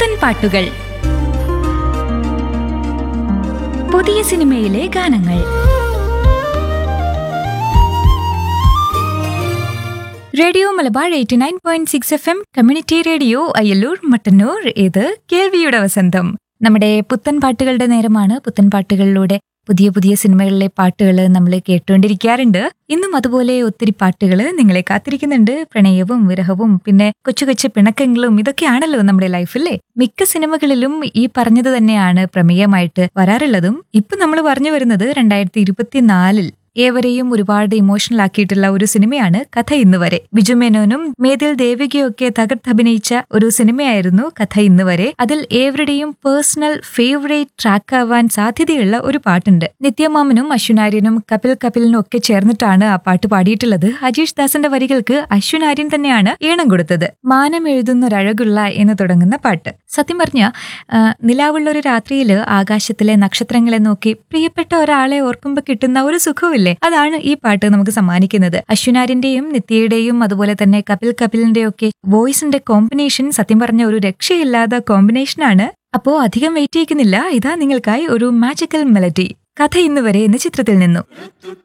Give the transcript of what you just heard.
പുത്തൻ പാട്ടുകൾ പുതിയ സിനിമയിലെ ഗാനങ്ങൾ radio Malabar eighty nine point six F M community radio Ayyallur Mattannur ഇത് കേൾവിയുടെ വസന്തം നമ്മുടെ പുത്തൻ പാട്ടുകളുടെ നേരമാണ് പുത്തൻ പാട്ടുകളിലൂടെ പുതിയ പുതിയ സിനിമകളിലെ പാട്ടുകൾ നമ്മൾ കേട്ടുകൊണ്ടിരിക്കാറുണ്ട് ഇന്നും അതുപോലെ ഒത്തിരി പാട്ടുകൾ നിങ്ങളെ കാത്തിരിക്കുന്നുണ്ട് പ്രണയവും വിരഹവും പിന്നെ കൊച്ചു കൊച്ചു പിണക്കങ്ങളും ഇതൊക്കെയാണല്ലോ നമ്മുടെ ലൈഫിലെ മിക്ക സിനിമകളിലും ഈ പറഞ്ഞത് തന്നെയാണ് പ്രമേയമായിട്ട് വരാറുള്ളതും ഇപ്പൊ നമ്മൾ പറഞ്ഞു വരുന്നത് രണ്ടായിരത്തി ഇരുപത്തിനാലിൽ ഏവരെയും ഒരുപാട് ഇമോഷണൽ ആക്കിയിട്ടുള്ള ഒരു സിനിമയാണ് കഥ ഇന്ന് വരെ ബിജു മേനോനും മേതിൽ ദേവികയും ഒക്കെ തകർത്തഭിനയിച്ച ഒരു സിനിമയായിരുന്നു കഥ ഇന്ന് വരെ അതിൽ ഏവരുടെയും പേഴ്സണൽ ഫേവറേറ്റ് ട്രാക്ക് ആവാൻ സാധ്യതയുള്ള ഒരു പാട്ടുണ്ട് നിത്യമാമനും അശ്വനാര്യനും കപിൽ കപിലിനും ഒക്കെ ചേർന്നിട്ടാണ് ആ പാട്ട് പാടിയിട്ടുള്ളത് അജീഷ് ദാസിന്റെ വരികൾക്ക് അശ്വനാര്യൻ തന്നെയാണ് ഈണം കൊടുത്തത് മാനം എഴുതുന്നൊരഴകുള്ള എന്ന് തുടങ്ങുന്ന പാട്ട് സത്യം പറഞ്ഞ നിലാവുള്ള ഒരു രാത്രിയില് ആകാശത്തിലെ നക്ഷത്രങ്ങളെ നോക്കി പ്രിയപ്പെട്ട ഒരാളെ ഓർക്കുമ്പോൾ കിട്ടുന്ന ഒരു സുഖമില്ലേ അതാണ് ഈ പാട്ട് നമുക്ക് സമ്മാനിക്കുന്നത് അശ്വനാരിന്റെയും നിത്യയുടെയും അതുപോലെ തന്നെ കപിൽ കപിലിന്റെയും ഒക്കെ വോയിസിന്റെ കോമ്പിനേഷൻ സത്യം പറഞ്ഞ ഒരു രക്ഷയില്ലാത്ത കോമ്പിനേഷനാണ് അപ്പോ അധികം വെയിറ്റ് ചെയ്യിക്കുന്നില്ല ഇതാ നിങ്ങൾക്കായി ഒരു മാജിക്കൽ മെലഡി കഥ ഇന്ന് വരെ എന്ന ചിത്രത്തിൽ നിന്നും